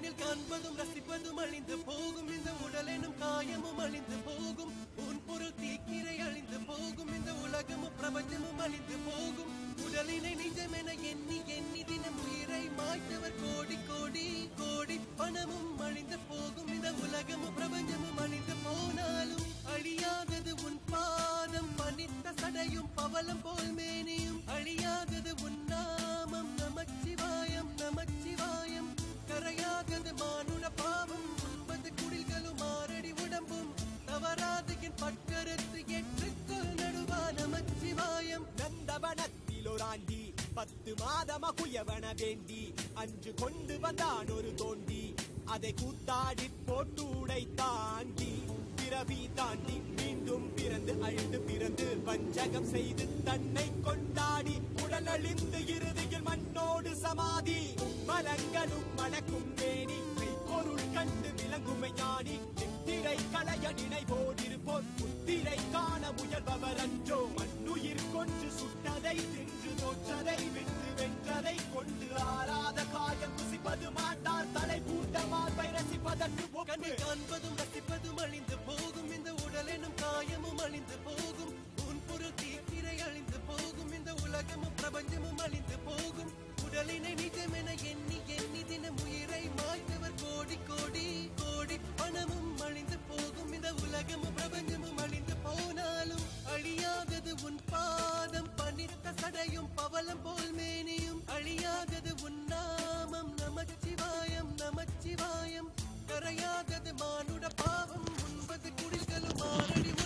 கண்ணில் காண்பதும் ரசிப்பதும் அழிந்து போகும் இந்த உடலெனும் காயமும் அழிந்து போகும் உன் பொருள் தீக்கிரை அழிந்து போகும் இந்த உலகமும் பிரபஞ்சமும் அழிந்து போகும் உடலினை நிஜமென எண்ணி எண்ணி தினம் உயிரை மாய்த்தவர் கோடி கோடி கோடி பணமும் அழிந்து போகும் இந்த உலகமும் பிரபஞ்சமும் அழிந்து போனாலும் அழியாதது உன் பாதம் பனித்த சடையும் பவளம் போல் மேனியும் அழியாதது உன் நாமம் நமச்சிவாயம் நமச்சிவாயம் கரையாதது மானுட பாவம் ஒன்பது குடில்களும் ஆறடி உடம்பும் தவறாது என் பட்டறுத்து எட்டுக்குள் நடுவா நமச்சிவாயம் நந்தவனத்தில் ஒரு ஆண்டி பத்து மாதமா குயவன வேண்டி அன்று கொண்டு வந்தான் ஒரு தோண்டி அதை கூத்தாடி போட்டு உடை தாண்டி பிறவி தாண்டி மீண்டும் பிறந்து அழுது பிறந்து வஞ்சகம் செய்து தன்னை கொண்டாடி உடல் அழிந்து இறுதியில் மண்ணோடு சமாதி மலங்களும் மணக்கும் மேனி பொருள் கண்டு விளங்குமை ஞானி நித்திரை களைய நினைவோடிருப்போர் புத்திரை காண முயல்பவர் அன்றோ மண்ணுயிர் கொன்று சுட்டதை தின்று தோற்றதை விட்டு வென்றதை கொண்டு ஆறாத காயம் குசிப்பது மாட்டார் தலை பூட்ட மார்பை ரசிப்பதற்கு ஒப்பு கண்ணில் காண்பதும் ரசிப்பதும் அழிந்து போகும் இந்த உடலெனும் காயமும் அழிந்து போகும் உன் பொருள் தீக்கிரை அழிந்து போகும் இந்த உலகமும் பிரபஞ்சமும் அழிந்து போகும் உடலினை நிஜமென எண்ணி எண்ணி தினம் உயிரை மாய்த்தவர் கோடி கோடி கோடி பணமும் அழிந்து போகும் இந்த உலகமும் பிரபஞ்சமும் அழிந்து போனாலும் அழியாதது உன் பாதம் பனித்த சடையும் பவளம் போல் மேனியும் அழியாதது உன் நாமம் நமச்சிவாயம் நமச்சிவாயம் கரையாதது மானுட பாவம் ஒன்பது குடில்களும் ஆறடி